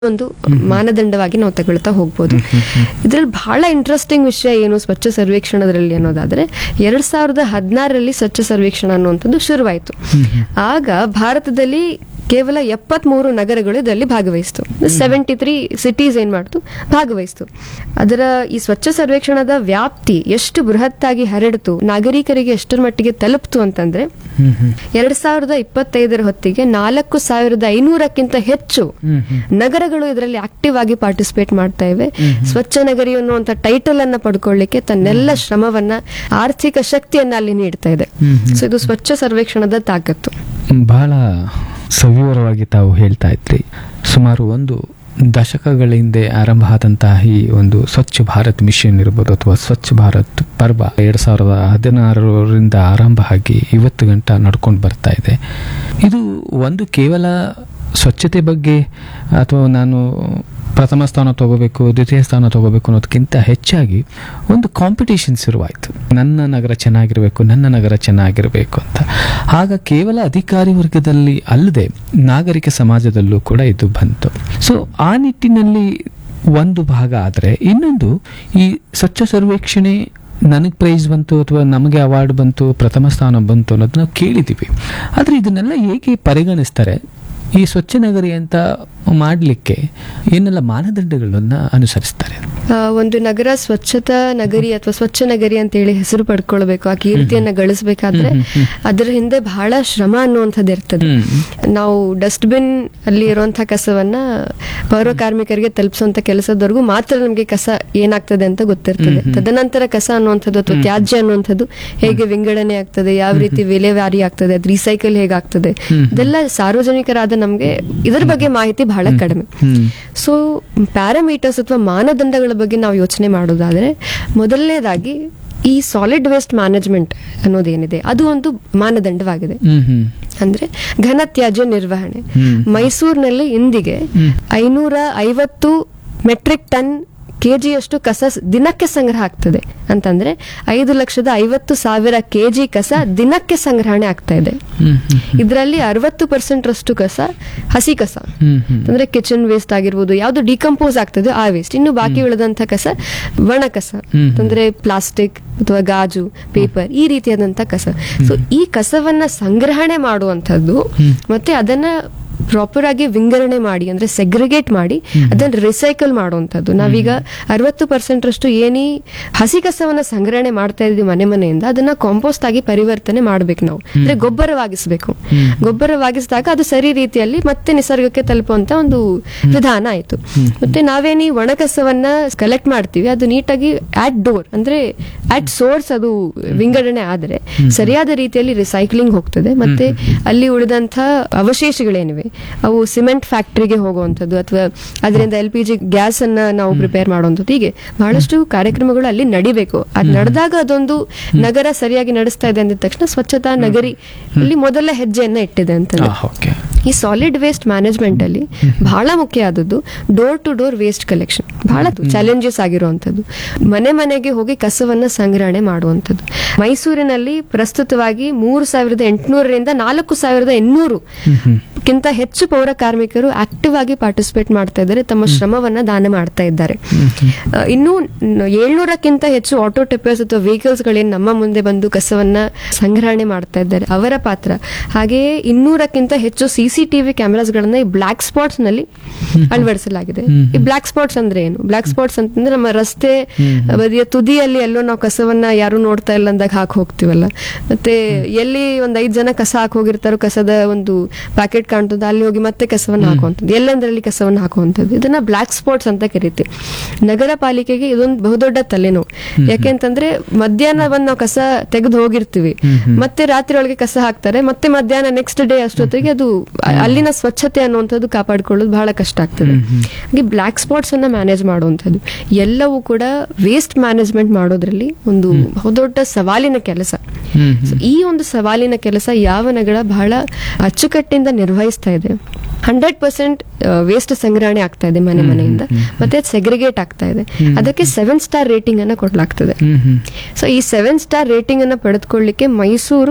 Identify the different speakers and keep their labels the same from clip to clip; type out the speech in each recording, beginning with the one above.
Speaker 1: ಒಂದು ಮಾನದಂಡವಾಗಿ ನಾವು ತಗೊಳ್ತಾ ಹೋಗ್ಬೋದು ಇದ್ರಲ್ಲಿ ಬಹಳ ಇಂಟ್ರೆಸ್ಟಿಂಗ್ ವಿಷಯ ಏನು ಸ್ವಚ್ಛ ಸರ್ವೇಕ್ಷಣದಲ್ಲಿ ಅನ್ನೋದಾದ್ರೆ ಎರಡ್ ಸಾವಿರದ ಹದಿನಾರರಲ್ಲಿ ಸ್ವಚ್ಛ ಸರ್ವೇಕ್ಷಣ ಅನ್ನುವಂಥದ್ದು ಶುರುವಾಯಿತು ಆಗ ಭಾರತದಲ್ಲಿ ಕೇವಲ ಎಪ್ಪತ್ಮೂರು ನಗರಗಳು ಇದರಲ್ಲಿ ಭಾಗವಹಿಸ್ತು ಸೆವೆಂಟಿ ತ್ರೀ ಸಿಟೀಸ್ ಏನ್ ಮಾಡ್ತು ಭಾಗವಹಿಸ್ತು ಅದರ ಈ ಸ್ವಚ್ಛ ಸರ್ವೇಕ್ಷಣದ ವ್ಯಾಪ್ತಿ ಎಷ್ಟು ಬೃಹತ್ತಾಗಿ ಹರಡಿತು ನಾಗರಿಕರಿಗೆ ಎಷ್ಟರ ಮಟ್ಟಿಗೆ ತಲುಪ್ತು ಅಂತಂದ್ರೆ ಎರಡ್ ಸಾವಿರದ ಇಪ್ಪತ್ತೈದರ ಹೊತ್ತಿಗೆ ನಾಲ್ಕು ಸಾವಿರದ ಐನೂರಕ್ಕಿಂತ ಹೆಚ್ಚು ನಗರಗಳು ಇದರಲ್ಲಿ ಆಕ್ಟಿವ್ ಆಗಿ ಪಾರ್ಟಿಸಿಪೇಟ್ ಮಾಡ್ತಾ ಇವೆ ಸ್ವಚ್ಛ ನಗರಿ ಅನ್ನುವಂತ ಟೈಟಲ್ ಅನ್ನ ಪಡ್ಕೊಳ್ಳಿಕ್ಕೆ ತನ್ನೆಲ್ಲ ಶ್ರಮವನ್ನ ಆರ್ಥಿಕ ಶಕ್ತಿಯನ್ನ ಅಲ್ಲಿ ನೀಡ್ತಾ ಇದೆ ಸೊ ಇದು ಸ್ವಚ್ಛ ಸರ್ವೇಕ್ಷಣದ ತಾಕತ್ತು
Speaker 2: ಬಹಳ ಸವಿವರವಾಗಿ ತಾವು ಹೇಳ್ತಾ ಇದ್ರಿ ಸುಮಾರು ಒಂದು ದಶಕಗಳ ಹಿಂದೆ ಆರಂಭ ಆದಂತಹ ಈ ಒಂದು ಸ್ವಚ್ಛ ಭಾರತ್ ಮಿಷನ್ ಇರ್ಬೋದು ಅಥವಾ ಸ್ವಚ್ಛ ಭಾರತ್ ಪರ್ವ ಎರಡ್ ಸಾವಿರದ ಹದಿನಾರರಿಂದ ಆರಂಭ ಆಗಿ ಇವತ್ತು ಗಂಟ ನಡ್ಕೊಂಡು ಬರ್ತಾ ಇದೆ ಇದು ಒಂದು ಕೇವಲ ಸ್ವಚ್ಛತೆ ಬಗ್ಗೆ ಅಥವಾ ನಾನು ಪ್ರಥಮ ಸ್ಥಾನ ತಗೋಬೇಕು ದ್ವಿತೀಯ ಸ್ಥಾನ ತಗೋಬೇಕು ಅನ್ನೋದಕ್ಕಿಂತ ಹೆಚ್ಚಾಗಿ ಒಂದು ಕಾಂಪಿಟೇಷನ್ ಶುರುವಾಯಿತು ನನ್ನ ನಗರ ಚೆನ್ನಾಗಿರಬೇಕು ನನ್ನ ನಗರ ಚೆನ್ನಾಗಿರಬೇಕು ಅಂತ ಆಗ ಕೇವಲ ಅಧಿಕಾರಿ ವರ್ಗದಲ್ಲಿ ಅಲ್ಲದೆ ನಾಗರಿಕ ಸಮಾಜದಲ್ಲೂ ಕೂಡ ಇದು ಬಂತು ಸೊ ಆ ನಿಟ್ಟಿನಲ್ಲಿ ಒಂದು ಭಾಗ ಆದರೆ ಇನ್ನೊಂದು ಈ ಸ್ವಚ್ಛ ಸರ್ವೇಕ್ಷಣೆ ನನಗೆ ಪ್ರೈಸ್ ಬಂತು ಅಥವಾ ನಮಗೆ ಅವಾರ್ಡ್ ಬಂತು ಪ್ರಥಮ ಸ್ಥಾನ ಬಂತು ಅನ್ನೋದು ನಾವು ಕೇಳಿದ್ದೀವಿ ಆದರೆ ಇದನ್ನೆಲ್ಲ ಹೇಗೆ ಪರಿಗಣಿಸ್ತಾರೆ ಈ ಸ್ವಚ್ಛ ನಗರಿ ಅಂತ ಮಾಡಲಿಕ್ಕೆ ಏನೆಲ್ಲ ಮಾನದಂಡಗಳನ್ನು ಅನುಸರಿಸ್ತಾರೆ
Speaker 1: ಆ, ಒಂದು ನಗರ ಸ್ವಚ್ಛತಾ ನಗರಿ ಅಥವಾ ಸ್ವಚ್ಛ ನಗರಿ ಅಂತ ಹೇಳಿ ಹೆಸರು ಪಡ್ಕೊಳ್ಬೇಕು ಆ ಕೀರ್ತಿಯನ್ನ ಗಳಿಸ್ಬೇಕಾದ್ರೆ ಅದರ ಹಿಂದೆ ಬಹಳ ಶ್ರಮ ಅನ್ನುವಂಥದ್ದು ಇರ್ತದೆ ನಾವು ಡಸ್ಟ್ಬಿನ್ ಅಲ್ಲಿ ಇರುವಂತಹ ಕಸವನ್ನ ಪೌರ ಕಾರ್ಮಿಕರಿಗೆ ತಲುಪಿಸುವಂತ ಕೆಲಸದವರೆಗೂ ಮಾತ್ರ ನಮಗೆ ಕಸ ಏನಾಗ್ತದೆ ಅಂತ ಗೊತ್ತಿರ್ತದೆ ತದನಂತರ ಕಸ ಅನ್ನುವಂಥದ್ದು ಅಥವಾ ತ್ಯಾಜ್ಯ ಅನ್ನುವಂಥದ್ದು ಹೇಗೆ ವಿಂಗಡಣೆ ಆಗ್ತದೆ ಯಾವ ರೀತಿ ವಿಲೇವಾರಿ ಆಗ್ತದೆ ಅದು ರೀಸೈಕಲ್ ಹೇಗಾಗ್ತದೆ ಇದೆಲ್ಲ ಸಾರ್ವಜನಿಕರಾದ ನಮಗೆ ಇದರ ಬಗ್ಗೆ ಮಾಹಿತಿ ಬಹಳ ಕಡಿಮೆ ಸೊ ಪ್ಯಾರಾಮೀಟರ್ಸ್ ಅಥವಾ ಮಾನದಂಡಗಳ ಬಗ್ಗೆ ನಾವು ಯೋಚನೆ ಮಾಡೋದಾದ್ರೆ ಮೊದಲನೇದಾಗಿ ಈ ಸಾಲಿಡ್ ವೇಸ್ಟ್ ಮ್ಯಾನೇಜ್ಮೆಂಟ್ ಅನ್ನೋದೇನಿದೆ ಅದು ಒಂದು ಮಾನದಂಡವಾಗಿದೆ
Speaker 2: ಹ್ಮ್ ಹ್ಮ್
Speaker 1: ಅಂದ್ರೆ ಘನತ್ಯಾಜ್ಯ ನಿರ್ವಹಣೆ
Speaker 2: ಹ್ಮ್.
Speaker 1: ಮೈಸೂರಿನಲ್ಲಿ ಇಂದಿಗೆ ಐನೂರ ಐವತ್ತು ಮೆಟ್ರಿಕ್ ಟನ್ ಕೆಜಿಯಷ್ಟು ಕಸ ಸ್- ದಿನಕ್ಕೆ ಸಂಗ್ರಹ ಆಗ್ತದೆ ಅಂತಂದ್ರೆ ಐದು ಲಕ್ಷದ ಐವತ್ತು ಸಾವಿರ ಕೆಜಿ ಕಸ ದಿನಕ್ಕೆ ಸಂಗ್ರಹಣೆ ಆಗ್ತಾ ಇದೆ
Speaker 2: ಹ್ಮ್ ಹ್ಮ್
Speaker 1: ಇದರಲ್ಲಿ ಅರವತ್ತು ಪರ್ಸೆಂಟ್ ರಷ್ಟು ಕಸ ಹಸಿ ಕಸ
Speaker 2: ಹ್ಮ್ ಹ್ಮ್
Speaker 1: ಅಂದ್ರೆ ಕಿಚನ್ ವೇಸ್ಟ್ ಆಗಿರ್ಬೋದು ಯಾವ್ದು ಡಿಕಂಪೋಸ್ ಆಗ್ತದೆ ಆ ವೇಸ್ಟ್ ಇನ್ನು ಬಾಕಿ ಉಳಿದಂತ ಕಸ ಒಣ ಕಸ
Speaker 2: ಹ್ಮ್.
Speaker 1: ಅಂದ್ರೆ ಪ್ಲಾಸ್ಟಿಕ್ ಅಥವಾ ಗಾಜು ಪೇಪರ್ ಈ ರೀತಿಯಾದಂತ ಕಸ ಸೊ ಈ ಕಸವನ್ನ ಸಂಗ್ರಹಣೆ ಮಾಡುವಂತದ್ದು ಮತ್ತೆ ಅದನ್ನ ಪ್ರಾಪರ್ ಆಗಿ ವಿಂಗಡಣೆ ಮಾಡಿ ಅಂದ್ರೆ ಸೆಗ್ರಿಗೇಟ್ ಮಾಡಿ ಅದನ್ನ ರಿಸೈಕಲ್ ಮಾಡುವಂತದ್ದು ನಾವೀಗ ಅರವತ್ತು ಪರ್ಸೆಂಟ್ ರಷ್ಟು ಏನಿ ಹಸಿ ಕಸವನ್ನ ಸಂಗ್ರಹಣೆ ಮಾಡ್ತಾ ಇದ್ವಿ ಮನೆ ಮನೆಯಿಂದ ಅದನ್ನ ಕಾಂಪೋಸ್ಟ್ ಆಗಿ ಪರಿವರ್ತನೆ ಮಾಡ್ಬೇಕು ನಾವು ಅಂದ್ರೆ ಗೊಬ್ಬರವಾಗಿಸ್ಬೇಕು ಗೊಬ್ಬರವಾಗಿಸಿದಾಗ ಅದು ಸರಿ ರೀತಿಯಲ್ಲಿ ಮತ್ತೆ ನಿಸರ್ಗಕ್ಕೆ ತಲುಪುವಂತ ಒಂದು ವಿಧಾನ ಆಯ್ತು ಮತ್ತೆ ನಾವೇನಿ ಒಣ ಕಸವನ್ನ ಕಲೆಕ್ಟ್ ಮಾಡ್ತೀವಿ ಅದು ನೀಟಾಗಿ ಆಟ್ ಡೋರ್ ಅಂದ್ರೆ ಆಟ್ ಸೋರ್ಸ್ ಅದು ವಿಂಗಡಣೆ ಆದ್ರೆ ಸರಿಯಾದ ರೀತಿಯಲ್ಲಿ ರಿಸೈಕ್ಲಿಂಗ್ ಹೋಗ್ತದೆ ಮತ್ತೆ ಅಲ್ಲಿ ಉಳಿದಂತ ಅವಶೇಷಗಳೇನಿವೆ ಅವು ಸಿಮೆಂಟ್ ಫ್ಯಾಕ್ಟರಿಗೆ ಹೋಗುವಂಥದ್ದು ಅಥವಾ ಅದರಿಂದ ಎಲ್ ಪಿ ಜಿ ಗ್ಯಾಸ್ ಅನ್ನ ನಾವು ಪ್ರಿಪೇರ್ ಮಾಡುವಂಥದ್ದು ಹೀಗೆ ಬಹಳಷ್ಟು ಕಾರ್ಯಕ್ರಮಗಳು ಅಲ್ಲಿ ನಡಿಬೇಕು ಅದು ನಡೆದಾಗ ಅದೊಂದು ನಗರ ಸರಿಯಾಗಿ ನಡೆಸ್ತಾ ಇದೆ ಅಂದಿದ ತಕ್ಷಣ ಸ್ವಚ್ಛತಾ ನಗರಿ ಅಲ್ಲಿ ಮೊದಲ ಹೆಜ್ಜೆಯನ್ನ ಇಟ್ಟಿದೆ ಅಂತ
Speaker 2: ಓಕೆ
Speaker 1: ಈ ಸಾಲಿಡ್ ವೇಸ್ಟ್ ಮ್ಯಾನೇಜ್ಮೆಂಟ್ ಅಲ್ಲಿ ಬಹಳ ಮುಖ್ಯ ಆದದ್ದು door to door waste collection ಬಹಳ ಚಾಲೆಂಜಸ್ ಆಗಿರುವಂತದ್ದು ಮನೆ ಮನೆಗೆ ಹೋಗಿ ಕಸವನ್ನ ಸಂಗ್ರಹಣೆ ಮಾಡುವಂಥದ್ದು ಮೈಸೂರಿನಲ್ಲಿ ಪ್ರಸ್ತುತವಾಗಿ ಮೂರು ಸಾವಿರದ ಎಂಟುನೂರರಿಂದ ನಾಲ್ಕು ಸಾವಿರದ ಎನ್ನೂರು ಕ್ಕಿಂತ ಹೆಚ್ಚು ಪೌರ ಕಾರ್ಮಿಕರು ಆಕ್ಟಿವ್ ಆಗಿ ಪಾರ್ಟಿಸಿಪೇಟ್ ಮಾಡ್ತಾ ಇದ್ದಾರೆ ತಮ್ಮ ಶ್ರಮವನ್ನ ದಾನ ಮಾಡ್ತಾ ಇದ್ದಾರೆ ಆ, ಇನ್ನು ನ- ಏಳ್ನೂರಕ್ಕಿಂತ ಹೆಚ್ಚು ಆಟೋ ಟಿಪ್ಪರ್ಸ್ ಅಥವಾ ವೆಹಿಕಲ್ಸ್ ಗಳೇನು ನಮ್ಮ ಮುಂದೆ ಬಂದು ಕಸವನ್ನ ಸಂಗ್ರಹಣೆ ಮಾಡ್ತಾ ಇದ್ದಾರೆ ಅವರ ಪಾತ್ರ ಹಾಗೆಯೇ ಇನ್ನೂರಕ್ಕಿಂತ ಹೆಚ್ಚು ಸಿಸಿಟಿವಿ ಕ್ಯಾಮೆರಾಸ್ ಗಳನ್ನ ಈ ಬ್ಲಾಕ್ ಸ್ಪಾಟ್ಸ್ ನಲ್ಲಿ ಅಳವಡಿಸಲಾಗಿದೆ ಈ ಬ್ಲಾಕ್ ಸ್ಪಾಟ್ಸ್ ಅಂದ್ರೆ ಏನು ಬ್ಲಾಕ್ ಸ್ಪಾಟ್ಸ್ ಅಂತಂದ್ರೆ ನಮ್ಮ ರಸ್ತೆ ಬದಿಯ ತುದಿಯಲ್ಲಿ ಎಲ್ಲೋ ನಾವು ಕಸವನ್ನ ಯಾರು ನೋಡ್ತಾ ಇಲ್ಲ ಅಂದಾಗ ಹಾಕಿ ಹೋಗ್ತೀವಲ್ಲ ಮತ್ತೆ ಎಲ್ಲಿ ಒಂದ್ ಐದ್ ಜನ ಕಸ ಹಾಕಿ ಹೋಗಿರ್ತಾರೋ ಕಸದ ಒಂದು ಪ್ಯಾಕೆಟ್ ಕಾಣ್ತದೆ ಅಲ್ಲಿ ಹೋಗಿ ಮತ್ತೆ ಕಸವನ್ನ ಹಾಕುವಂಥದ್ದು ಎಲ್ಲಂದ್ರಲ್ಲಿ ಕಸವನ್ನ ಹಾಕುವಂಥದ್ದು ಇದನ್ನ ಬ್ಲಾಕ್ ಸ್ಪಾಟ್ಸ್ ಅಂತ ಕರಿತೀವಿ ನಗರ ಪಾಲಿಕೆಗೆ ಇದೊಂದು ಬಹುದೊಡ್ಡ ತಲೆನೋವು ಯಾಕೆಂತಂದ್ರೆ ಮಧ್ಯಾಹ್ನ ಬಂದು ನಾವು ಕಸ ತೆಗೆದು ಹೋಗಿರ್ತೀವಿ ಮತ್ತೆ ರಾತ್ರಿ ಒಳಗೆ ಕಸ ಹಾಕ್ತಾರೆ ಮತ್ತೆ ಮಧ್ಯಾಹ್ನ ನೆಕ್ಸ್ಟ್ ಡೇ ಅಷ್ಟೊತ್ತಿಗೆ ಅದು ಅ- ಅಲ್ಲಿನ ಸ್ವಚ್ಛತೆ ಅನ್ನುವಂಥದ್ದು ಕಾಪಾಡ್ಕೊಳ್ಳೋದು ಬಹಳ ಕಷ್ಟ ಆಗ್ತದೆ ಹಾಗೆ ಬ್ಲಾಕ್ ಸ್ಪಾಟ್ಸ್ ಅನ್ನ ಮ್ಯಾನೇಜ್ ಮಾಡುವಂಥದ್ದು ಎಲ್ಲವೂ ಕೂಡ ವೇಸ್ಟ್ ಮ್ಯಾನೇಜ್ಮೆಂಟ್ ಮಾಡೋದ್ರಲ್ಲಿ ಒಂದು ಬಹುದೊಡ್ಡ ಸವಾಲಿನ ಕೆಲಸ
Speaker 2: ಹ್ಮ್
Speaker 1: So, ಈ ಒಂದು ಸವಾಲಿನ ಕೆಲಸ ಯಾವ ನಗರ ಬಹಳ ಅಚ್ಚುಕಟ್ಟಿಂದ ನಿರ್ವಹಿಸ್ತಾ ಇದೆ ಹಂಡ್ರೆಡ್ ಪರ್ಸೆಂಟ್ ವೇಸ್ಟ್ ಸಂಗ್ರಹಣೆ ಆಗ್ತಾ ಇದೆ ಮನೆ ಮನೆಯಿಂದ ಮತ್ತೆ ಸೆಗ್ರಿಗೇಟ್ ಆಗ್ತಾ ಇದೆ ಅದಕ್ಕೆ ಸೆವೆನ್ ಸ್ಟಾರ್ ರೇಟಿಂಗ್ ಅನ್ನ ಕೊಡ್ಲಾಗ್ತದೆ
Speaker 2: ಹ್ಮ್ ಹ್ಮ್
Speaker 1: ಸೊ ಈ ಸೆವೆನ್ ಸ್ಟಾರ್ ರೇಟಿಂಗ್ ಅನ್ನ ಪಡೆದುಕೊಳ್ಳಿಕ್ಕೆ ಮೈಸೂರು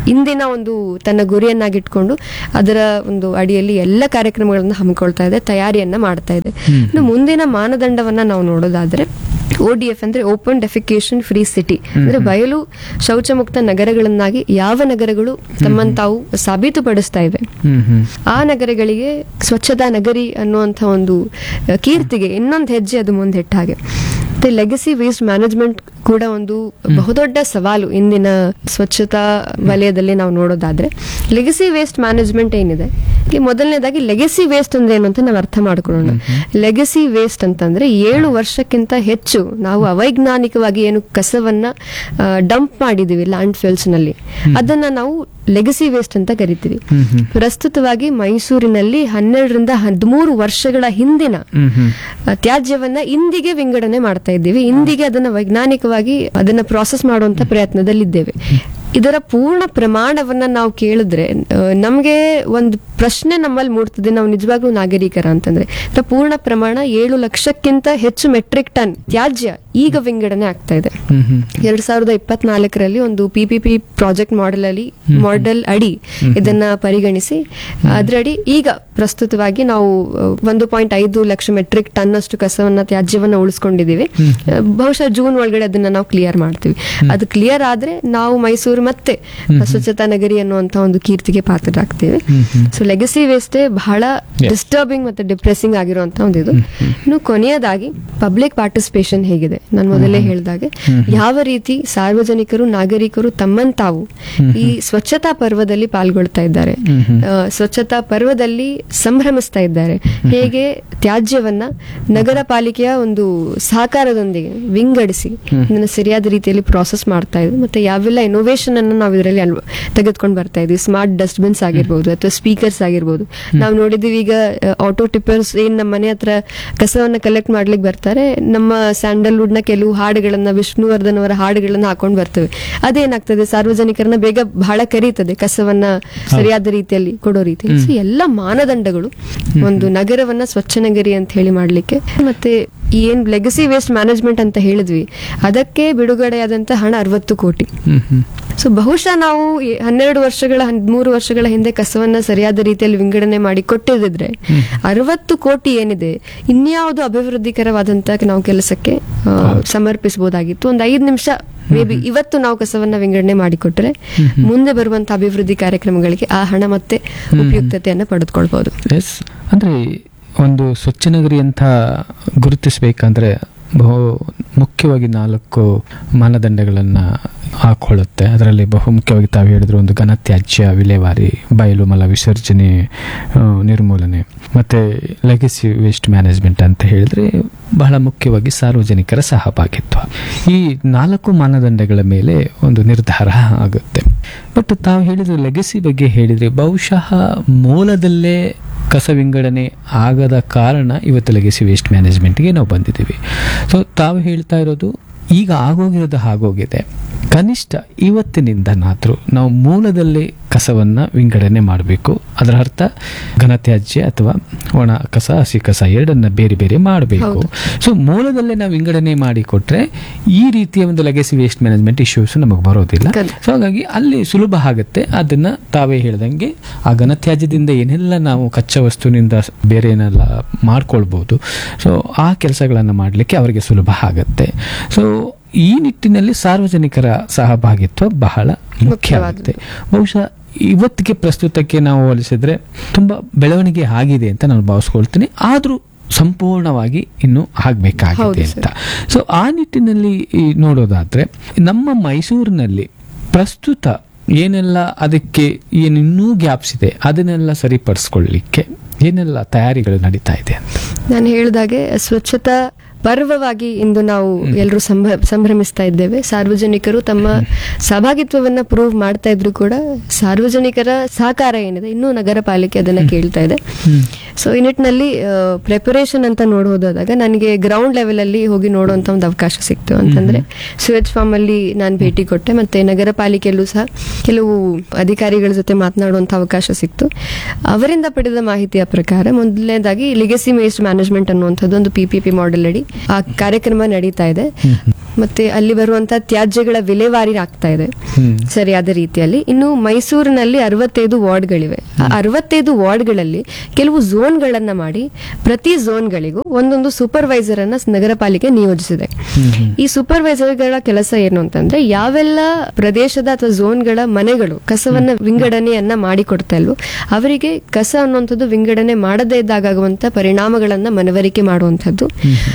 Speaker 1: ಇಂದಿನ ಒಂದು ತನ್ನ ಗುರಿಯನ್ನಾಗಿಟ್ಕೊಂಡು ಅದರ ಒಂದು ಅಡಿಯಲ್ಲಿ ಎಲ್ಲ ಕಾರ್ಯಕ್ರಮಗಳನ್ನು ಹಮ್ಮಿಕೊಳ್ತಾ ಇದೆ ತಯಾರಿಯನ್ನ ಮಾಡ್ತಾ ಇದೆ ಇನ್ನು ಮುಂದಿನ ಮಾನದಂಡವನ್ನ ನಾವು ನೋಡೋದಾದ್ರೆ ಒ ಡಿ ಎಫ್ ಅಂದ್ರೆ ಓಪನ್ ಡೆಫಿಕೇಶನ್ ಫ್ರೀ ಸಿಟಿ ಅಂದ್ರೆ ಬಯಲು ಶೌಚಮುಕ್ತ ನಗರಗಳನ್ನಾಗಿ ಯಾವ ನಗರಗಳು ತಮ್ಮನ್ನು ತಾವು ಸಾಬೀತುಪಡಿಸ್ತಾ ಇವೆ
Speaker 2: ಹ್ಮ್ ಹ್ಮ್
Speaker 1: ಆ ನಗರಗಳಿಗೆ ಸ್ವಚ್ಛತಾ ನಗರಿ ಅನ್ನುವಂಥ ಒಂದು ಅಹ್, ಕೀರ್ತಿಗೆ ಇನ್ನೊಂದು ಹೆಜ್ಜೆ ಅದು ಮುಂದೆ ಇಟ್ಟ ಹಾಗೆ ಮತ್ತೆ ಲೆಗಸಿ ವೇಸ್ಟ್ ಮ್ಯಾನೇಜ್ಮೆಂಟ್ ಕೂಡ ಒಂದು ಬಹುದೊಡ್ಡ ಸವಾಲು ಇಂದಿನ ಸ್ವಚ್ಛತಾ ವಲಯದಲ್ಲಿ ನಾವು ನೋಡೋದಾದ್ರೆ ಲೆಗಸಿ ವೇಸ್ಟ್ ಮ್ಯಾನೇಜ್ಮೆಂಟ್ ಏನಿದೆ ಇಲ್ಲಿ ಮೊದಲನೇದಾಗಿ ಲೆಗಸಿ ವೇಸ್ಟ್ ಅಂದ್ರೆ ಏನು ಅಂತ ನಾವು ಅರ್ಥ ಮಾಡ್ಕೊಳ್ಳೋಣ ಲೆಗಸಿ ವೇಸ್ಟ್ ಅಂತಂದ್ರೆ ಏಳು ವರ್ಷಕ್ಕಿಂತ ಹೆಚ್ಚು ನಾವು ಅವೈಜ್ಞಾನಿಕವಾಗಿ ಏನು ಕಸವನ್ನ ಡಂಪ್ ಮಾಡಿದೀವಿ ಲ್ಯಾಂಡ್ ಫಿಲ್ಸ್ ನಲ್ಲಿ ಅದನ್ನ ನಾವು ಲೆಗಸಿ ವೇಸ್ಟ್ ಅಂತ ಕರಿತೀವಿ
Speaker 2: ಹ್ಮ್ ಹ್ಮ್
Speaker 1: ಪ್ರಸ್ತುತವಾಗಿ ಮೈಸೂರಿನಲ್ಲಿ ಹನ್ನೆರಡರಿಂದ ಹದಿಮೂರು ವರ್ಷಗಳ ಹಿಂದಿನ
Speaker 2: ಹ್ಮ್ ಹ್ಮ್
Speaker 1: ಆ, ತ್ಯಾಜ್ಯವನ್ನ ಇಂದಿಗೆ ವಿಂಗಡಣೆ ಮಾಡ್ತಾ ಇದ್ದೀವಿ ಇಂದಿಗೆ ಅದನ್ನ ವೈಜ್ಞಾನಿಕವಾಗಿ ಅದನ್ನ ಪ್ರಾಸೆಸ್ ಮಾಡುವಂತ ಪ್ರಯತ್ನದಲ್ಲಿದ್ದೇವೆ ಇದರ ಪೂರ್ಣ ಪ್ರಮಾಣವನ್ನ ನಾವು ಕೇಳಿದ್ರೆ ಆ, ನಮ್ಗೆ ಒಂದು ಪ್ರಶ್ನೆ ನಮ್ಮಲ್ಲಿ ಮೂಡ್ತದೆ ನಾವು ನಿಜವಾಗ್ಲೂ ನಾಗರಿಕರ ಅಂತಂದ್ರೆ ಇದರ ಪೂರ್ಣ ಪ್ರಮಾಣ ಏಳು ಲಕ್ಷಕ್ಕಿಂತ ಹೆಚ್ಚು ಮೆಟ್ರಿಕ್ ಟನ್ ತ್ಯಾಜ್ಯ ಈಗ ವಿಂಗಡಣೆ ಆಗ್ತಾ ಇದೆ
Speaker 2: ಹ್ಮ್ ಹ್ಮ್
Speaker 1: ಎರಡ್ ಸಾವಿರದ ಇಪ್ಪತ್ನಾಲ್ಕರಲ್ಲಿ ಒಂದು ಪಿಪಿಪಿ ಪ್ರಾಜೆಕ್ಟ್ ಮಾಡೆಲ್ ಅಲ್ಲಿ ಮಾಡೆಲ್ ಅಡಿ ಇದನ್ನ ಪರಿಗಣಿಸಿ ಅದರಡಿ ಈಗ ಪ್ರಸ್ತುತವಾಗಿ ನಾವು ಅಹ್, ಒಂದು ಪಾಯಿಂಟ್ ಐದು ಲಕ್ಷ ಮೆಟ್ರಿಕ್ ಟನ್ ಅಷ್ಟು ಕಸವನ್ನ ತ್ಯಾಜ್ಯವನ್ನ ಉಳಿಸ್ಕೊಂಡಿದೀವಿ ಅಹ್, ಬಹುಶಃ ಜೂನ್ ಒಳಗಡೆ ಅದನ್ನ ನಾವು ಕ್ಲಿಯರ್ ಮಾಡ್ತೀವಿ ಅದು ಕ್ಲಿಯರ್ ಆದ್ರೆ ನಾವು ಮೈಸೂರು ಮತ್ತೆ ಸ್ವಚ್ಛತಾ ನಗರಿ ಅನ್ನುವಂತ ಒಂದು ಕೀರ್ತಿಗೆ ಪಾತ್ರರಾಗ್ತೇವೆ ಸೊ ಲೆಗಸಿ ವೇಸ್ಟೇ ಬಹಳ
Speaker 2: Yes.
Speaker 1: ಡಿಸ್ಟರ್ಬಿಂಗ್ ಮತ್ತೆ ಡಿಪ್ರೆಸಿಂಗ್ ಆಗಿರುವಂತ ಒಂದು ಇದು ಇನ್ನು ಕೊನೆಯದಾಗಿ ಪಬ್ಲಿಕ್ ಪಾರ್ಟಿಸಿಪೇಷನ್ ಹೇಗಿದೆ ನಾನು ಮೊದಲೇ ಹೇಳಿದಾಗೆ ಯಾವ ರೀತಿ ಸಾರ್ವಜನಿಕರು ನಾಗರಿಕರು ತಮ್ಮನ್ನು ತಾವು ಈ ಸ್ವಚ್ಛತಾ ಪರ್ವದಲ್ಲಿ ಪಾಲ್ಗೊಳ್ತಾ ಇದ್ದಾರೆ ಆ, ಸ್ವಚ್ಛತಾ ಪರ್ವದಲ್ಲಿ ಸಂಭ್ರಮಿಸ್ತಾ ಇದ್ದಾರೆ ಹೇಗೆ ತ್ಯಾಜ್ಯವನ್ನ ನಗರ ಪಾಲಿಕೆಯ ಒಂದು ಸಹಕಾರದೊಂದಿಗೆ ವಿಂಗಡಿಸಿ ಅದನ್ನ ಸರಿಯಾದ ರೀತಿಯಲ್ಲಿ ಪ್ರಾಸೆಸ್ ಮಾಡ್ತಾ ಇದ್ರು ಮತ್ತೆ ಯಾವೆಲ್ಲ ಇನೋವೇಷನ್ ಅನ್ನು ನಾವು ಇದರಲ್ಲಿ ಅಲ್ವ ತೆಗೆದುಕೊಂಡು ಬರ್ತಾ ಇದ್ವಿ ಸ್ಮಾರ್ಟ್ ಡಸ್ಟ್ಬಿನ್ಸ್ ಆಗಿರ್ಬೋದು ಅಥವಾ ಸ್ಪೀಕರ್ಸ್ ಆಗಿರ್ಬೋದು ನಾವು ನೋಡಿದೀವಿ ಈಗ ಆಟೋ ಟಿಪ್ಪರ್ಸ್ ಏನ್ ನಮ್ಮ ಮನೆ ಹತ್ರ ಕಸವನ್ನ ಕಲೆಕ್ಟ್ ಮಾಡ್ಲಿಕ್ಕೆ ಬರ್ತಾರೆ ನಮ್ಮ ಸ್ಯಾಂಡಲ್ವುಡ್ ನ ಕೆಲವು ಹಾಡುಗಳನ್ನ ವಿಷ್ಣುವರ್ಧನ್ ಅವರ ಹಾಡುಗಳನ್ನ ಹಾಕೊಂಡು ಬರ್ತೇವೆ ಅದೇನಾಗ್ತದೆ ಸಾರ್ವಜನಿಕರನ್ನ ಬೇಗ ಬಹಳ ಕರೀತದೆ ಕಸವನ್ನ ಸರಿಯಾದ ರೀತಿಯಲ್ಲಿ ಕೊಡೋ ರೀತಿಯಲ್ಲಿ ಸೊ ಎಲ್ಲ ಮಾನದಂಡಗಳು ಒಂದು ನಗರವನ್ನ ಸ್ವಚ್ಛ ನಗರಿ ಅಂತ ಹೇಳಿ ಮಾಡ್ಲಿಕ್ಕೆ ಮತ್ತೆ ಈ ಏನ್ ಲೆಗಸಿ ವೇಸ್ಟ್ ಮ್ಯಾನೇಜ್ಮೆಂಟ್ ಅಂತ ಹೇಳಿದ್ವಿ ಅದಕ್ಕೆ ಬಿಡುಗಡೆಯಾದಂತ ಹಣ ಅರವತ್ತು ಕೋಟಿ
Speaker 2: ಹ್ಮ್ ಹ್ಮ್
Speaker 1: ಸೊ ಬಹುಶಃ ನಾವು ಈ ಹನ್ನೆರಡು ವರ್ಷಗಳ ಹದಿಮೂರು ವರ್ಷಗಳ ಹಿಂದೆ ಕಸವನ್ನ ಸರಿಯಾದ ರೀತಿಯಲ್ಲಿ ವಿಂಗಡಣೆ ಮಾಡಿ ಕೊಟ್ಟಿದ್ರೆ ಅರವತ್ತು ಕೋಟಿ ಏನಿದೆ ಇನ್ಯಾವುದು ಅಭಿವೃದ್ಧಿಕರವಾದಂತ ನಾವು ಕೆಲಸಕ್ಕೆ ಆ, ಸಮರ್ಪಿಸಬಹುದಾಗಿತ್ತು ಒಂದು ಐದು ನಿಮಿಷ ಮೇ ಬಿ ಇವತ್ತು ನಾವು ಕಸವನ್ನ ವಿಂಗಡಣೆ ಮಾಡಿಕೊಟ್ರೆ ಮುಂದೆ ಬರುವಂತ ಅಭಿವೃದ್ಧಿ ಕಾರ್ಯಕ್ರಮಗಳಿಗೆ ಆ ಹಣ ಮತ್ತೆ ಉಪಯುಕ್ತತೆಯನ್ನ ಪಡೆದುಕೊಳ್ಬಹುದು
Speaker 2: ಎಸ್ ಅಂದರೆ ಒಂದು ಸ್ವಚ್ಛ ನಗರಿ ಅಂತ ಗುರುತಿಸಬೇಕಂದ್ರೆ ಬಹು ಮುಖ್ಯವಾಗಿ ನಾಲ್ಕು ಮಾನದಂಡಗಳನ್ನು ಹಾಕೊಳ್ಳುತ್ತೆ ಅದರಲ್ಲಿ ಬಹು ಮುಖ್ಯವಾಗಿ ತಾವು ಹೇಳಿದ್ರು ಒಂದು ಘನತ್ಯಾಜ್ಯ ವಿಲೇವಾರಿ ಬಯಲು ಮಲ ವಿಸರ್ಜನೆ ಆ, ನಿರ್ಮೂಲನೆ ಮತ್ತು ಲೆಗಸಿ ವೇಸ್ಟ್ ಮ್ಯಾನೇಜ್ಮೆಂಟ್ ಅಂತ ಹೇಳಿದ್ರೆ ಬಹಳ ಮುಖ್ಯವಾಗಿ ಸಾರ್ವಜನಿಕರ ಸಹಭಾಗಿತ್ವ ಈ ನಾಲ್ಕು ಮಾನದಂಡಗಳ ಮೇಲೆ ಒಂದು ನಿರ್ಧಾರ ಆಗುತ್ತೆ ಬಟ್ ತಾವು ಹೇಳಿದ ಲೆಗಸಿ ಬಗ್ಗೆ ಹೇಳಿದರೆ ಬಹುಶಃ ಮೂಲದಲ್ಲೇ ಕಸ ವಿಂಗಡಣೆ ಆಗದ ಕಾರಣ ಇವತ್ತು ಲೆಗಸಿ ವೇಸ್ಟ್ ಮ್ಯಾನೇಜ್ಮೆಂಟ್ಗೆ ನಾವು ಬಂದಿದ್ದೀವಿ ಸೊ ತಾವು ಹೇಳ್ತಾ ಇರೋದು ಈಗ ಆಗೋಗಿರೋದು ಆಗೋಗಿದೆ ಕನಿಷ್ಠ ಇವತ್ತಿನಿಂದನಾದರೂ ನಾವು ಮೂಲದಲ್ಲಿ ಕಸವನ್ನು ವಿಂಗಡಣೆ ಮಾಡಬೇಕು ಅದರ ಅರ್ಥ ಘನತ್ಯಾಜ್ಯ ಅಥವಾ ಒಣ ಕಸ ಹಸಿ ಕಸ ಎರಡನ್ನ ಬೇರೆ ಬೇರೆ ಮಾಡಬೇಕು
Speaker 1: ಹೌದು.
Speaker 2: ಸೊ ಮೂಲದಲ್ಲೇ ನಾವು ವಿಂಗಡಣೆ ಮಾಡಿಕೊಟ್ರೆ ಈ ರೀತಿಯ ಒಂದು ಲೆಗಸಿ ವೇಸ್ಟ್ ಮ್ಯಾನೇಜ್ಮೆಂಟ್ ಇಶ್ಯೂಸ್ ನಮಗೆ ಬರೋದಿಲ್ಲ
Speaker 1: ಖಂಡಿತ.
Speaker 2: ಸೊ ಹಾಗಾಗಿ ಅಲ್ಲಿ ಸುಲಭ ಆಗುತ್ತೆ ಅದನ್ನ ತಾವೇ ಹೇಳ್ದಂಗೆ ಆ ಘನತ್ಯಾಜ್ಯದಿಂದ ಏನೆಲ್ಲ ನಾವು ಕಚ್ಚಾ ವಸ್ತುವಿನಿಂದ ಬೇರೆ ಏನೆಲ್ಲ ಮಾಡ್ಕೊಳ್ಬೋದು ಸೊ ಆ ಕೆಲಸಗಳನ್ನು ಮಾಡಲಿಕ್ಕೆ ಅವರಿಗೆ ಸುಲಭ ಆಗುತ್ತೆ ಸೊ ಈ ನಿಟ್ಟಿನಲ್ಲಿ ಸಾರ್ವಜನಿಕರ ಸಹಭಾಗಿತ್ವ ಬಹಳ ಮುಖ್ಯ ಆಗುತ್ತೆ ಬಹುಶಃ ಇವತ್ತಿಗೆ ಪ್ರಸ್ತುತಕ್ಕೆ ನಾವು ಹೋಲಿಸಿದ್ರೆ ತುಂಬಾ ಬೆಳವಣಿಗೆ ಆಗಿದೆ ಅಂತ ನಾನು ಭಾವಿಸ್ಕೊಳ್ತೀನಿ ಆದರೂ ಸಂಪೂರ್ಣವಾಗಿ ಇನ್ನೂ ಆಗಬೇಕಾಗಿದೆ
Speaker 1: ಹೌದು
Speaker 2: ಅಂತ ಸೊ ಆ ನಿಟ್ಟಿನಲ್ಲಿ ಈ ನೋಡೋದಾದ್ರೆ ನಮ್ಮ ಮೈಸೂರಿನಲ್ಲಿ ಪ್ರಸ್ತುತ ಏನೆಲ್ಲ ಅದಕ್ಕೆ ಏನು ಇನ್ನೂ ಗ್ಯಾಪ್ಸ್ ಇದೆ ಅದನ್ನೆಲ್ಲ ಸರಿಪಡಿಸ್ಕೊಳ್ಳಿಕ್ಕೆ ಏನೆಲ್ಲ ತಯಾರಿಗಳು ನಡೀತಾ ಇದೆ ಅಂತ
Speaker 1: ನಾನು ಹೇಳಿದಾಗೆ ಸ್ವಚ್ಛತಾ ಪರ್ವವಾಗಿ ಇಂದು ನಾವು ಎಲ್ಲರೂ ಸಂಭ ಸಂಭ್ರಮಿಸ್ತಾ ಇದ್ದೇವೆ ಸಾರ್ವಜನಿಕರು ತಮ್ಮ ಸಹಭಾಗಿತ್ವವನ್ನ ಪ್ರೂವ್ ಮಾಡ್ತಾ ಇದ್ರು ಕೂಡ ಸಾರ್ವಜನಿಕರ ಸಹಕಾರ ಏನಿದೆ ಇನ್ನೂ ನಗರ ಪಾಲಿಕೆ ಅದನ್ನ ಕೇಳ್ತಾ ಇದೆ ಸೊ ಈ ನಿಟ್ಟಿನಲ್ಲಿ ಪ್ರಿಪರೇಷನ್ ಅಂತ ನೋಡೋದಾದಾಗ ನನಗೆ ಗ್ರೌಂಡ್ ಲೆವೆಲ್ ಅಲ್ಲಿ ಹೋಗಿ ನೋಡುವಂತ ಒಂದು ಅವಕಾಶ ಸಿಕ್ತು ಅಂತಂದ್ರೆ ಸುಯಜ್ ಫಾರ್ಮ್ ಅಲ್ಲಿ ನಾನು ಭೇಟಿ ಕೊಟ್ಟೆ ಮತ್ತೆ ನಗರ ಪಾಲಿಕೆಯಲ್ಲೂ ಸಹ ಕೆಲವು ಅಧಿಕಾರಿಗಳ ಜೊತೆ ಮಾತನಾಡುವಂತ ಅವಕಾಶ ಸಿಕ್ತು ಅವರಿಂದ ಪಡೆದ ಮಾಹಿತಿಯ ಪ್ರಕಾರ ಮೊದಲನೇದಾಗಿ ಲಿಗೆಸಿ ವೇಸ್ಟ್ ಮ್ಯಾನೇಜ್ಮೆಂಟ್ ಅನ್ನುವಂಥದ್ದು ಒಂದು ಪಿ ಪಿ ಪಿ ಮಾಡೆಲ್ ಅಡಿ ಆ ಕಾರ್ಯಕ್ರಮ ನಡೀತಾ ಇದೆ ಮತ್ತೆ ಅಲ್ಲಿ ಬರುವಂತ ತ್ಯಾಜ್ಯಗಳ ವಿಲೇವಾರಿ ಆಗ್ತಾ ಇದೆ
Speaker 2: ಹ್ಮ್.
Speaker 1: ಸರಿಯಾದ ರೀತಿಯಲ್ಲಿ ಇನ್ನು ಮೈಸೂರಿನಲ್ಲಿ ಅರವತ್ತೈದು ವಾರ್ಡ್ಗಳಿವೆ ಆ ಅರವತ್ತೈದು ವಾರ್ಡ್ಗಳಲ್ಲಿ ಕೆಲವು ಝೋನ್ಗಳನ್ನ ಮಾಡಿ ಪ್ರತಿ ಝೋನ್ಗಳಿಗೂ ಒಂದೊಂದು ಸೂಪರ್ವೈಸರ್ ಅನ್ನ ನಗರ ಪಾಲಿಕೆ ನಿಯೋಜಿಸಿದೆ ಈ ಸೂಪರ್ವೈಸರ್ಗಳ ಕೆಲಸ ಏನು ಅಂತಂದ್ರೆ ಯಾವೆಲ್ಲ ಪ್ರದೇಶದ ಅಥವಾ ಝೋನ್ಗಳ ಮನೆಗಳು ಕಸವನ್ನ ವಿಂಗಡಣೆಯನ್ನ ಮಾಡಿಕೊಡ್ತಾ ಇಲ್ವೋ ಅವರಿಗೆ ಕಸ ಅನ್ನುವಂಥದ್ದು ವಿಂಗಡಣೆ ಮಾಡದೇ ಇದ್ದಾಗುವಂತ ಪರಿಣಾಮಗಳನ್ನ ಮನವರಿಕೆ ಮಾಡುವಂಥದ್ದು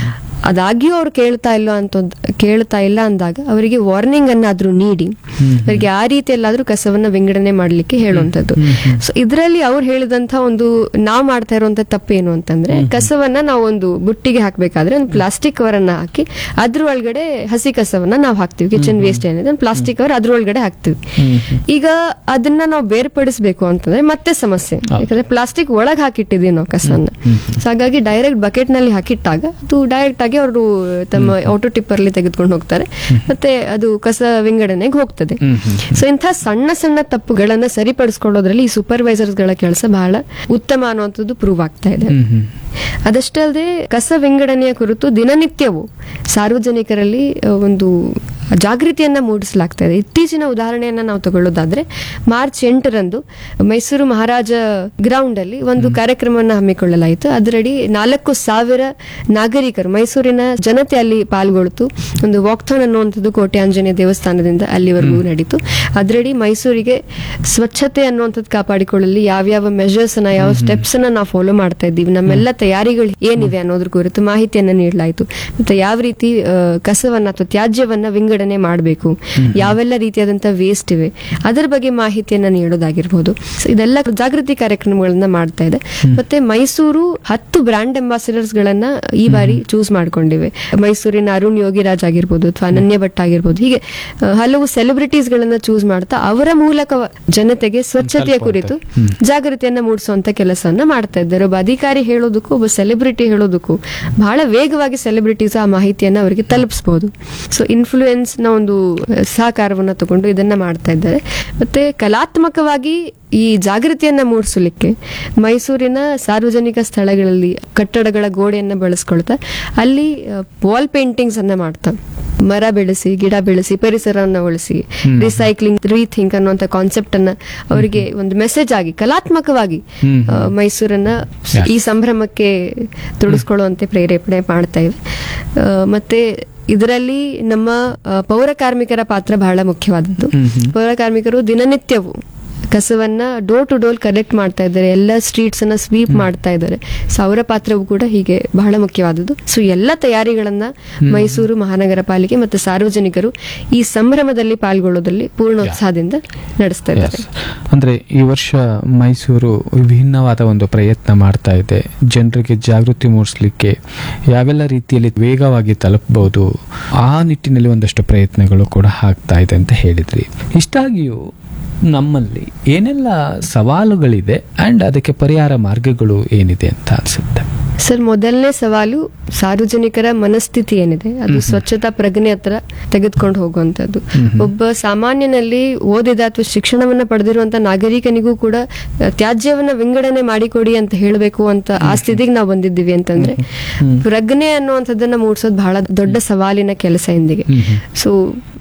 Speaker 1: ಅದಾಗ್ಯೂ ಅವ್ರು ಕೇಳ್ತಾ ಇಲ್ಲ ಅಂತ ಕೇಳ್ತಾ ಇಲ್ಲ ಅಂದಾಗ ಅವರಿಗೆ ವಾರ್ನಿಂಗ್ ಅನ್ನಾದ್ರೂ ನೀಡಿ ಅವರಿಗೆ ಆ ರೀತಿಯಲ್ಲಾದ್ರೂ ಕಸವನ್ನ ವಿಂಗಡಣೆ ಮಾಡ್ಲಿಕ್ಕೆ ಹೇಳುವಂಥದ್ದು ಸೊ ಇದರಲ್ಲಿ ಅವ್ರು ಹೇಳಿದಂತ ಒಂದು ನಾವು ಮಾಡ್ತಾ ಇರುವಂತ ತಪ್ಪೇನು ಅಂತಂದ್ರೆ ಕಸವನ್ನ ನಾವು ಒಂದು ಬುಟ್ಟಿಗೆ ಹಾಕ್ಬೇಕಾದ್ರೆ ಒಂದು ಪ್ಲಾಸ್ಟಿಕ್ ಕವರನ್ನ ಹಾಕಿ ಅದ್ರ ಒಳಗಡೆ ಹಸಿ ಕಸವನ್ನ ನಾವು ಹಾಕ್ತಿವಿ ಕಿಚನ್ ವೇಸ್ಟ್ ಏನಿದೆ ಒಂದು ಪ್ಲಾಸ್ಟಿಕ್ ಕವರ್ ಅದ್ರ ಒಳಗಡೆ ಹಾಕ್ತಿವಿ ಈಗ ಅದನ್ನ ನಾವು ಬೇರ್ಪಡಿಸಬೇಕು ಅಂತಂದ್ರೆ ಮತ್ತೆ ಸಮಸ್ಯೆ ಯಾಕಂದ್ರೆ ಪ್ಲಾಸ್ಟಿಕ್ ಒಳಗ್ ಹಾಕಿಟ್ಟಿದೀವಿ ನಾವು ಕಸನ್ನ ಸೊ ಹಾಗಾಗಿ ಡೈರೆಕ್ಟ್ ಬಕೆಟ್ ನಲ್ಲಿ ಹಾಕಿಟ್ಟಾಗ ಅದು ಡೈರೆಕ್ಟ್ ಆಗಿ ಅವರು ತಮ್ಮ ಆಟೋ ಟಿಪ್ಪರ್ ಅಲ್ಲಿ ತೆಗೆದುಕೊಂಡು ಹೋಗ್ತಾರೆ ಮತ್ತೆ ಅದು ಕಸ ವಿಂಗಡಣೆಗೆ ಹೋಗ್ತದೆ ಸೊ ಇಂಥ ಸಣ್ಣ ಸಣ್ಣ ತಪ್ಪುಗಳನ್ನ ಸರಿಪಡಿಸ್ಕೊಳ್ಳೋದ್ರಲ್ಲಿ ಈ ಸೂಪರ್ವೈಸರ್ಸ್ ಗಳ ಕೆಲಸ ಬಹಳ ಉತ್ತಮ ಅನ್ನುವಂಥದ್ದು ಪ್ರೂವ್ ಆಗ್ತಾ ಇದೆ
Speaker 2: ಹ್ಮ್ ಹ್ಮ್
Speaker 1: ಅದಷ್ಟೇ ಅಲ್ಲದೆ ಕಸ ವಿಂಗಡಣೆಯ ಕುರಿತು ದಿನನಿತ್ಯವೂ ಸಾರ್ವಜನಿಕರಲ್ಲಿ ಅ, ಒಂದು ಜಾಗೃತಿಯನ್ನ ಮೂಡಿಸಲಾಗ್ತಾ ಇದೆ ಇತ್ತೀಚಿನ ಉದಾಹರಣೆಯನ್ನ ನಾವು ತಗೊಳ್ಳೋದಾದ್ರೆ ಮಾರ್ಚ್ ಎಂಟರಂದು ಮೈಸೂರು ಮಹಾರಾಜ ಗ್ರೌಂಡ್ ಅಲ್ಲಿ ಒಂದು ಕಾರ್ಯಕ್ರಮವನ್ನು ಹಮ್ಮಿಕೊಳ್ಳಲಾಯಿತು ಅದರಡಿ ನಾಲ್ಕು ಸಾವಿರ ನಾಗರಿಕರು ಮೈಸೂರಿನ ಜನತೆ ಅಲ್ಲಿ ಪಾಲ್ಗೊಳ್ತು ಒಂದು ವಾಕ್ಥಾನ್ ಅನ್ನುವಂಥದ್ದು ಕೋಟೆ ಆಂಜನೇಯ ದೇವಸ್ಥಾನದಿಂದ ಅಲ್ಲಿವರೆಗೂ ನಡೀತು ಅದರಡಿ ಮೈಸೂರಿಗೆ ಸ್ವಚ್ಛತೆ ಅನ್ನುವಂಥದ್ದು ಕಾಪಾಡಿಕೊಳ್ಳಲಿ ಯಾವ್ಯಾವ ಮೆಷರ್ಸ್ ಅನ್ನ ಯಾವ ಸ್ಟೆಪ್ಸ್ ಅನ್ನ ನಾವು ಫಾಲೋ ಮಾಡ್ತಾ ಇದ್ದೀವಿ ನಮ್ಮೆಲ್ಲ ತಯಾರಿಗಳು ಏನಿವೆ ಅನ್ನೋದ್ರ ಕುರಿತು ಮಾಹಿತಿಯನ್ನ ನೀಡಲಾಯಿತು ಮತ್ತೆ ಯಾವ ರೀತಿ ಆ, ಕಸವನ್ನ ಅಥವಾ ತ್ಯಾಜ್ಯವನ್ನ ವಿಂಗಡಣೆ ಮಾಡಬೇಕು ಯಾವೆಲ್ಲ ರೀತಿಯಾದಂತ ವೇಸ್ಟ್ ಇವೆ ಅದರ ಬಗ್ಗೆ ಮಾಹಿತಿಯನ್ನ ನೀಡೋದಾಗಿರ್ಬೋದು So ಇದೆಲ್ಲ ಜಾಗೃತಿ ಕಾರ್ಯಕ್ರಮಗಳನ್ನ ಮಾಡ್ತಾ ಇದೆ ಮತ್ತೆ ಮೈಸೂರು ಹತ್ತು ಬ್ರಾಂಡ್ ಅಂಬಾಸಿಡರ್ಸ್ ಗಳನ್ನ ಈ ಬಾರಿ ಚೂಸ್ ಮಾಡ್ಕೊಂಡಿವೆ ಮೈಸೂರಿನ ಅರುಣ್ ಯೋಗಿರಾಜ್ ಆಗಿರ್ಬೋದು ಅಥವಾ ಅನನ್ಯ ಭಟ್ ಆಗಿರ್ಬೋದು ಹೀಗೆ ಆ, ಹಲವು ಸೆಲೆಬ್ರಿಟೀಸ್ ಗಳನ್ನ ಚೂಸ್ ಮಾಡ್ತಾ ಅವರ ಮೂಲಕ ಜನತೆಗೆ ಸ್ವಚ್ಛತೆಯ ಕುರಿತು ಜಾಗೃತಿಯನ್ನ ಮೂಡಿಸುವಂತ ಕೆಲಸವನ್ನ ಮಾಡ್ತಾ ಇದ್ದಾರೆ ಒಬ್ಬ ಅಧಿಕಾರಿ ಹೇಳೋದಕ್ಕೂ ಒಬ್ಬ ಸೆಲೆಬ್ರಿಟಿ ಹೇಳೋದಕ್ಕೂ ಬಹಳ ವೇಗವಾಗಿ ಸೆಲೆಬ್ರಿಟೀಸ್ ಆ ಮಾಹಿತಿಯನ್ನ ಅವರಿಗೆ ತಲುಪಿಸಬಹುದು ಸೊ ಇನ್ಫ್ಲೂಯೆನ್ಸ್ ನ ಒಂದು ಸಹಕಾರವನ್ನ ತಗೊಂಡು ಇದನ್ನ ಮಾಡ್ತಾ ಇದ್ದಾರೆ ಮತ್ತೆ ಕಲಾತ್ಮಕವಾಗಿ ಈ ಜಾಗೃತಿಯನ್ನ ಮೂಡಿಸಲಿಕ್ಕೆ ಮೈಸೂರಿನ ಸಾರ್ವಜನಿಕ ಸ್ಥಳಗಳಲ್ಲಿ ಕಟ್ಟಡಗಳ ಗೋಡೆಯನ್ನ ಬಳಸ್ಕೊಳ್ತಾ ಅಲ್ಲಿ ವಾಲ್ ಪೇಂಟಿಂಗ್ಸ್ ಅನ್ನ ಮಾಡ್ತಾ ಮರ ಬೆಳೆಸಿ ಗಿಡ ಬೆಳೆಸಿ ಪರಿಸರವನ್ನು ಉಳಿಸಿ ರಿಸೈಕ್ಲಿಂಗ್ ರೀಥಿಂಕ್ ಅನ್ನುವಂಥ ಕಾನ್ಸೆಪ್ಟ್ ಅನ್ನ ಅವರಿಗೆ ಒಂದು ಮೆಸೇಜ್ ಆಗಿ ಕಲಾತ್ಮಕವಾಗಿ
Speaker 2: ಹ್ಮ್.
Speaker 1: ಆ, ಮೈಸೂರನ್ನ
Speaker 2: Yes.
Speaker 1: ಈ ಸಂಭ್ರಮಕ್ಕೆ ತೊಡಗಿಸ್ಕೊಳ್ಳುವಂತೆ ಪ್ರೇರೇಪಣೆ ಮಾಡ್ತಾ ಇವೆ ಆ, ಮತ್ತೆ ಇದರಲ್ಲಿ ನಮ್ಮ ಆ, ಪೌರ ಕಾರ್ಮಿಕರ ಪಾತ್ರ ಬಹಳ ಮುಖ್ಯವಾದದ್ದು ಪೌರ ಕಾರ್ಮಿಕರು ದಿನನಿತ್ಯವೂ ಕಸವನ್ನ ಡೋರ್ ಟು ಡೋರ್ ಕಲೆಕ್ಟ್ ಮಾಡ್ತಾ ಇದ್ದಾರೆ ಎಲ್ಲ ಸ್ಟ್ರೀಟ್ಸ್ ಅನ್ನ ಸ್ವೀಪ್ ಮಾಡ್ತಾ ಇದ್ದಾರೆ ಸೊ ಅವರ ಪಾತ್ರವು ಕೂಡ ಹೀಗೆ ಬಹಳ ಮುಖ್ಯವಾದದ್ದು ಸೊ ಎಲ್ಲ ತಯಾರಿಗಳನ್ನ ಮೈಸೂರು ಮಹಾನಗರ ಪಾಲಿಕೆ ಮತ್ತು ಸಾರ್ವಜನಿಕರು ಈ ಸಂಭ್ರಮದಲ್ಲಿ ಪಾಲ್ಗೊಳ್ಳೋದ್ರಲ್ಲಿ ಪೂರ್ಣ ಉತ್ಸಾಹದಿಂದ ನಡೆಸ್ತಾ ಇದ್ದಾರೆ
Speaker 2: Yes. ಅಂದ್ರೆ ಈ ವರ್ಷ ಮೈಸೂರು ವಿಭಿನ್ನವಾದ ಒಂದು ಪ್ರಯತ್ನ ಮಾಡ್ತಾ ಇದೆ ಜನರಿಗೆ ಜಾಗೃತಿ ಮೂಡಿಸ್ಲಿಕ್ಕೆ ಯಾವೆಲ್ಲ ರೀತಿಯಲ್ಲಿ ವೇಗವಾಗಿ ತಲುಪಬಹುದು ಆ ನಿಟ್ಟಿನಲ್ಲಿ ಒಂದಷ್ಟು ಪ್ರಯತ್ನಗಳು ಕೂಡ ಆಗ್ತಾ ಇದೆ ಅಂತ ಹೇಳಿದ್ರಿ ಇಷ್ಟಾಗಿಯೂ ನಮ್ಮಲ್ಲಿ ಏನೆಲ್ಲ ಸವಾಲುಗಳಿದೆ ಅಂಡ್ ಅದಕ್ಕೆ ಪರಿಹಾರ ಮಾರ್ಗಗಳು ಏನಿದೆ ಅಂತ ಅನ್ಸುತ್ತೆ
Speaker 1: ಸರ್ ಮೊದಲನೇ ಸವಾಲು ಸಾರ್ವಜನಿಕರ ಮನಸ್ಥಿತಿ ಏನಿದೆ ಅದು ಸ್ವಚ್ಛತಾ ಪ್ರಜ್ಞೆ ಹತ್ರ ತೆಗೆದುಕೊಂಡು ಹೋಗುವಂತದ್ದು ಒಬ್ಬ ಸಾಮಾನ್ಯನಲ್ಲಿ ಓದಿದ ಅಥವಾ ಶಿಕ್ಷಣವನ್ನ ಪಡೆದಿರುವಂತ ನಾಗರಿಕನಿಗೂ ಕೂಡ ಆ, ತ್ಯಾಜ್ಯವನ್ನ ವಿಂಗಡಣೆ ಮಾಡಿಕೊಡಿ ಅಂತ ಹೇಳಬೇಕು ಅಂತ ಆ ಸ್ಥಿತಿಗೆ ನಾವು ಬಂದಿದ್ದೀವಿ ಅಂತಂದ್ರೆ ಪ್ರಜ್ಞೆ ಅನ್ನುವಂಥದ್ದನ್ನ ಮೂಡಿಸೋದು ಬಹಳ ದೊಡ್ಡ ಸವಾಲಿನ ಕೆಲಸ ಇಂದಿಗೆ ಸೊ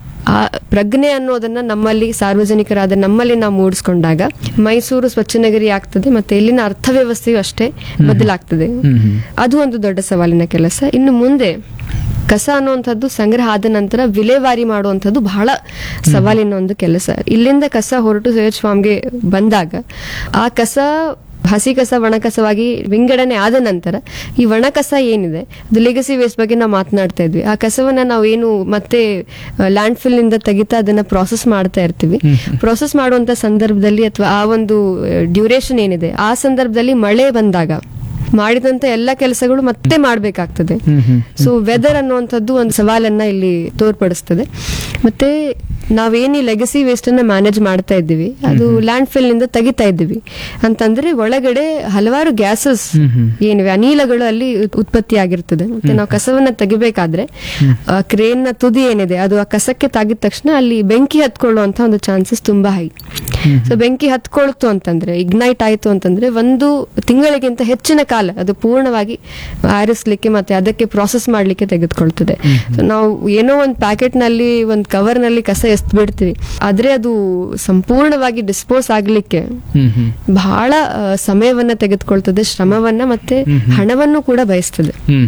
Speaker 1: ಆ ಪ್ರಜ್ಞೆ ಅನ್ನೋದನ್ನ ನಮ್ಮಲ್ಲಿ ಸಾರ್ವಜನಿಕರಾದ ನಮ್ಮಲ್ಲಿ ನಾವು ಮೂಡಿಸ್ಕೊಂಡಾಗ ಮೈಸೂರು ಸ್ವಚ್ಛ ನಗರಿ ಆಗ್ತದೆ ಮತ್ತೆ ಇಲ್ಲಿನ ಅರ್ಥವ್ಯವಸ್ಥೆಯು ಅಷ್ಟೇ ಬದಲಾಗ್ತದೆ
Speaker 2: ಹ್ಮ್ ಹ್ಮ್.
Speaker 1: ಅದು ಒಂದು ದೊಡ್ಡ ಸವಾಲಿನ ಕೆಲಸ ಇನ್ನು ಮುಂದೆ ಕಸ ಅನ್ನುವಂಥದ್ದು ಸಂಗ್ರಹ ಆದ ನಂತರ ವಿಲೇವಾರಿ ಮಾಡುವಂಥದ್ದು ಬಹಳ ಸವಾಲಿನ ಒಂದು ಕೆಲಸ ಇಲ್ಲಿಂದ ಕಸ ಹೊರಟು ಸೈಯದ್ ಫಾರ್ಮ್ಗೆ ಬಂದಾಗ ಆ ಕಸ ಹಸಿ ಕಸ ಒಣ ಕಸವಾಗಿ ವಿಂಗಡಣೆ ಆದ ನಂತರ ಈ ಒಣ ಕಸ ಏನಿದೆ ಅದು ಲೆಗಸಿ ವೇಸ್ಟ್ ಬಗ್ಗೆ ನಾವು ಮಾತನಾಡ್ತಾ ಇದ್ವಿ ಆ ಕಸವನ್ನ ನಾವು ಏನು ಮತ್ತೆ ಲ್ಯಾಂಡ್ ಫಿಲ್ ನಿಂದ ತೆಗಿತಾ ಅದನ್ನ ಪ್ರಾಸೆಸ್ ಮಾಡ್ತಾ ಇರ್ತೀವಿ ಪ್ರಾಸೆಸ್ ಮಾಡುವಂತ ಸಂದರ್ಭದಲ್ಲಿ ಅಥವಾ ಆ ಒಂದು ಡ್ಯೂರೇಷನ್ ಏನಿದೆ ಆ ಸಂದರ್ಭದಲ್ಲಿ ಮಳೆ ಬಂದಾಗ ಮಾಡಿದಂತ ಎಲ್ಲ ಕೆಲಸಗಳು ಮತ್ತೆ ಮಾಡಬೇಕಾಗ್ತದೆ
Speaker 2: ಹ್ಮ್ ಹ್ಮ್
Speaker 1: ಸೊ ವೆದರ್ ಅನ್ನುವಂಥದ್ದು ಒಂದು ಸವಾಲನ್ನ ಇಲ್ಲಿ ತೋರ್ಪಡಿಸ್ತದೆ ಮತ್ತೆ ನಾವೇನ್ ಈ ಲೆಗಸಿ ವೇಸ್ಟ್ ಅನ್ನ ಮ್ಯಾನೇಜ್ ಮಾಡ್ತಾ ಇದ್ದೀವಿ ಅದು ಲ್ಯಾಂಡ್ ಫಿಲ್ ನಿಂದ ತೆಗಿತಾ ಇದ್ದೀವಿ ಅಂತಂದ್ರೆ ಒಳಗಡೆ ಹಲವಾರು ಗ್ಯಾಸಸ್
Speaker 2: ಹ್ಮ್ ಹ್ಮ್.
Speaker 1: ಏನಿವೆ ಅನಿಲಗಳು ಅಲ್ಲಿ ಉತ್- ಉತ್ಪತ್ತಿ ಆಗಿರ್ತದೆ ಮತ್ತೆ ನಾವು ಕಸವನ್ನ ತೆಗಿಬೇಕಾದ್ರೆ ಕ್ರೇನ್ ನ ತುದಿ ಏನಿದೆ ಅದು ಆ ಕಸಕ್ಕೆ ತಾಗಿದ ತಕ್ಷಣ ಅಲ್ಲಿ ಬೆಂಕಿ ಹತ್ಕೊಳ್ಳುವಂತ ಒಂದು ಚಾನ್ಸಸ್ ತುಂಬಾ ಹೈ ಸೊ ಬೆಂಕಿ ಹತ್ಕೊಳ್ತು ಅಂತಂದ್ರೆ ಇಗ್ನೈಟ್ ಆಯ್ತು ಅಂತಂದ್ರೆ ಒಂದು ತಿಂಗಳಿಗಿಂತ ಹೆಚ್ಚಿನ ಕಾಲ ಅದು ಪೂರ್ಣವಾಗಿ ಆರಿಸ್ಲಿಕ್ಕೆ ಮತ್ತೆ ಅದಕ್ಕೆ ಪ್ರಾಸೆಸ್ ಮಾಡ್ಲಿಕ್ಕೆ ತೆಗೆದುಕೊಳ್ತದೆ ಸೊ ನಾವು ಏನೋ ಒಂದು ಪ್ಯಾಕೆಟ್ ನಲ್ಲಿ ಒಂದು ಕವರ್ ನಲ್ಲಿ ಕಸ ಎಸ್ತ್ ಬಿಡ್ತೀವಿ ಆದ್ರೆ ಅದು ಸಂಪೂರ್ಣವಾಗಿ ಡಿಸ್ಪೋಸ್ ಆಗ್ಲಿಕ್ಕೆ
Speaker 2: ಹ್ಮ್ ಹ್ಮ್
Speaker 1: ಬಹಳ ಆ, ಸಮಯವನ್ನ ತೆಗೆದುಕೊಳ್ತದೆ ಶ್ರಮವನ್ನ ಮತ್ತೆ ಹಣವನ್ನು ಕೂಡ ಬಯಸ್ತದೆ
Speaker 2: ಹ್ಮ್